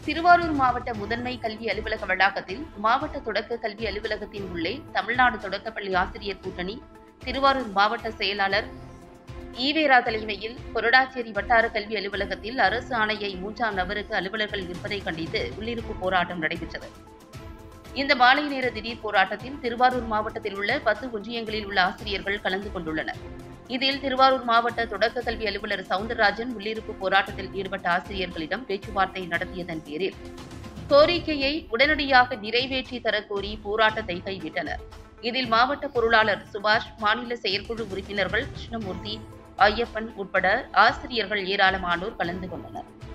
திருவாரூர் மாவட்ட முதன்மை கல்வி அலுவலக வளாகத்தில் மாவட்ட தொடக்க கல்வி அலுவலகத்தின் உள்ளே தமிழ்நாடு தொடக்கப்பள்ளி ஆசிரியர் கூட்டணி திருவாரூர் மாவட்ட செயலாளர் ஈவேரா தலைமையில் கொரடாச்சேரி வட்டார கல்வி அலுவலகத்தில் அரசு ஆணையை மூன்றாம் நபருக்கு அலுவலர்கள் இருப்பதை கண்டித்து உள்ளிருப்பு போராட்டம் நடைபெற்றது இந்த மாலை நேர திடீர் போராட்டத்தில் திருவாரூர் மாவட்டத்தில் உள்ள பத்து ஒன்றியங்களில் உள்ள ஆசிரியர்கள் கலந்து கொண்டுள்ளனர் இதில் திருவாரூர் மாவட்ட தொடக்க கல்வி அலுவலர் சவுந்தரராஜன் உள்ளிருப்பு போராட்டத்தில் ஈடுபட்ட ஆசிரியர்களிடம் பேச்சுவார்த்தை நடத்தியதன் பேரில் கோரிக்கையை உடனடியாக நிறைவேற்றி தரக்கோரி போராட்டத்தை கைவிட்டனர் இதில் மாவட்ட பொருளாளர் சுபாஷ் மாநில செயற்குழு உறுப்பினர்கள் கிருஷ்ணமூர்த்தி ஐயப்பன் உட்பட ஆசிரியர்கள் ஏராளமானோர் கலந்து கொண்டனர்